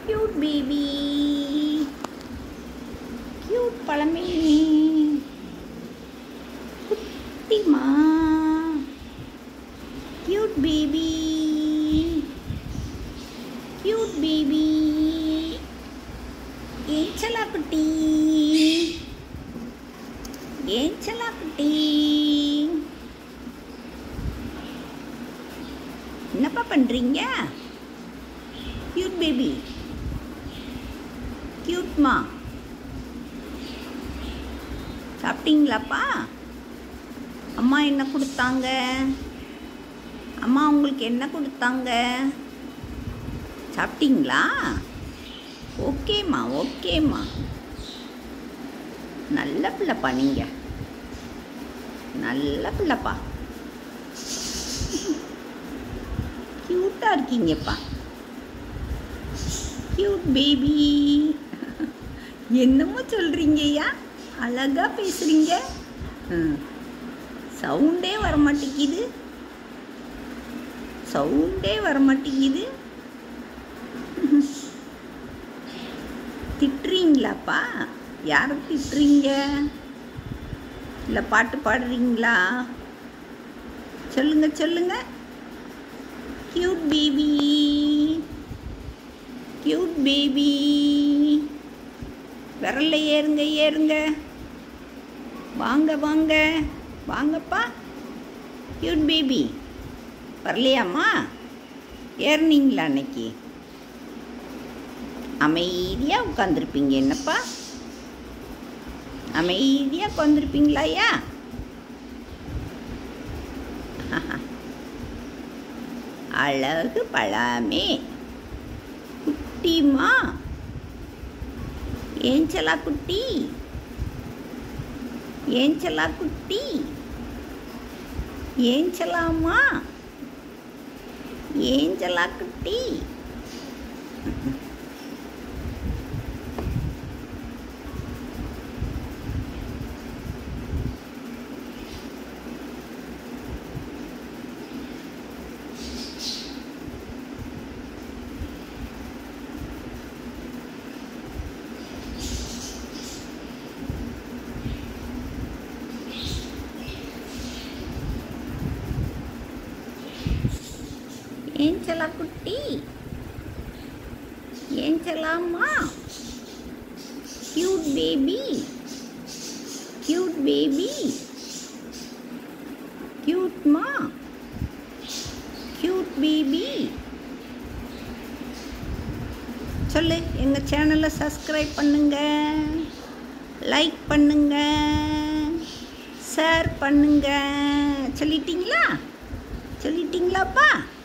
cute baby cute பழமே குட்டிமா cute baby cute baby Angela குட்டி ஏச்சலா குட்டி என்னப்பா பண்ணுறீங்க கியூட் பேபி கியூட்மா சாப்பிட்டீங்களாப்பா அம்மா என்ன கொடுத்தாங்க அம்மா உங்களுக்கு என்ன கொடுத்தாங்க சாப்பிட்டீங்களா ஓகேம்மா ஓகேம்மா நல்ல பிள்ளைப்பா நீங்கள் நல்ல பிள்ளைப்பா க்யூட்டாக இருக்கீங்கப்பா க்யூட் பேபி என்னமோ சொல்கிறீங்கய்யா அழகாக பேசுகிறீங்க சவுண்டே வர மாட்டேங்குது சவுண்டே வர மாட்டேங்குது திட்டுறீங்களாப்பா யாரை திட்டுறீங்க இல்லை பாட்டு பாடுறீங்களா சொல்லுங்க சொல்லுங்க கியூட் பேபி கியூட் பேபி விரல்ல ஏறுங்க ஏறுங்க வாங்க வாங்க வாங்கப்பா கியூட் பேபி வரலையாம்மா ஏறினீங்களா அன்னைக்கு அமைதியாக உட்காந்துருப்பீங்க என்னப்பா அமைதியாக உட்காந்துருப்பீங்களா ஐயா அழகு பழாமே குட்டிமா ஏஞ்சலா குட்டி ஏஞ்சலா குட்டி ஏஞ்சலாமா ஏஞ்சலா குட்டி ஏஞ்சலா குட்டி ஏஞ்சலாமா கியூட் பேபி கியூட் பேபி கியூட்மா கியூட் பேபி சொல்லு எங்கள் சேனலை சப்ஸ்கிரைப் பண்ணுங்க லைக் பண்ணுங்க ஷேர் பண்ணுங்க சொல்லிட்டீங்களா சொல்லிட்டீங்களாப்பா